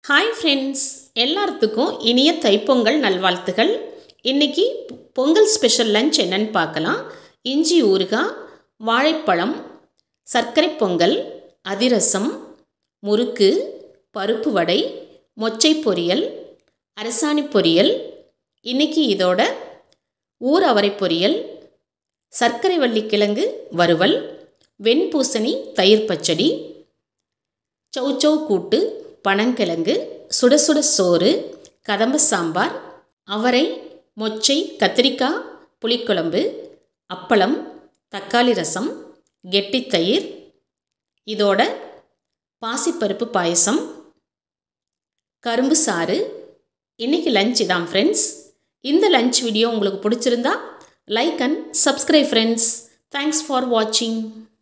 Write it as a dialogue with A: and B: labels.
A: hi friends எல்லாத்துக்கும் இனிய தைப்பொங்கல் நல்வாழ்த்துகள் இன்றைக்கி பொங்கல் ஸ்பெஷல் லஞ்ச் என்னன்னு பார்க்கலாம் இஞ்சி ஊறுகாய் வாழைப்பழம் சர்க்கரை பொங்கல் அதிரசம் முறுக்கு பருப்பு வடை மொச்சை பொரியல் அரசாணி பொரியல் இன்றைக்கி இதோட ஊர் அவரை பொரியல் சர்க்கரை வள்ளிக்கிழங்கு வறுவல் வெண்பூசணி தயிர் பச்சடி சௌச்சௌ கூட்டு பனங்கிழங்கு சுட சுட சோறு கதம்ப சாம்பார் அவரை மொச்சை கத்திரிக்காய் புளிக்குழம்பு அப்பளம் தக்காளி ரசம் கெட்டி தயிர் இதோட பாசிப்பருப்பு பாயசம் கரும்பு சாறு இன்றைக்கி லஞ்ச் தான் ஃப்ரெண்ட்ஸ் இந்த லஞ்ச் வீடியோ உங்களுக்கு பிடிச்சிருந்தா like and subscribe friends thanks for வாட்சிங்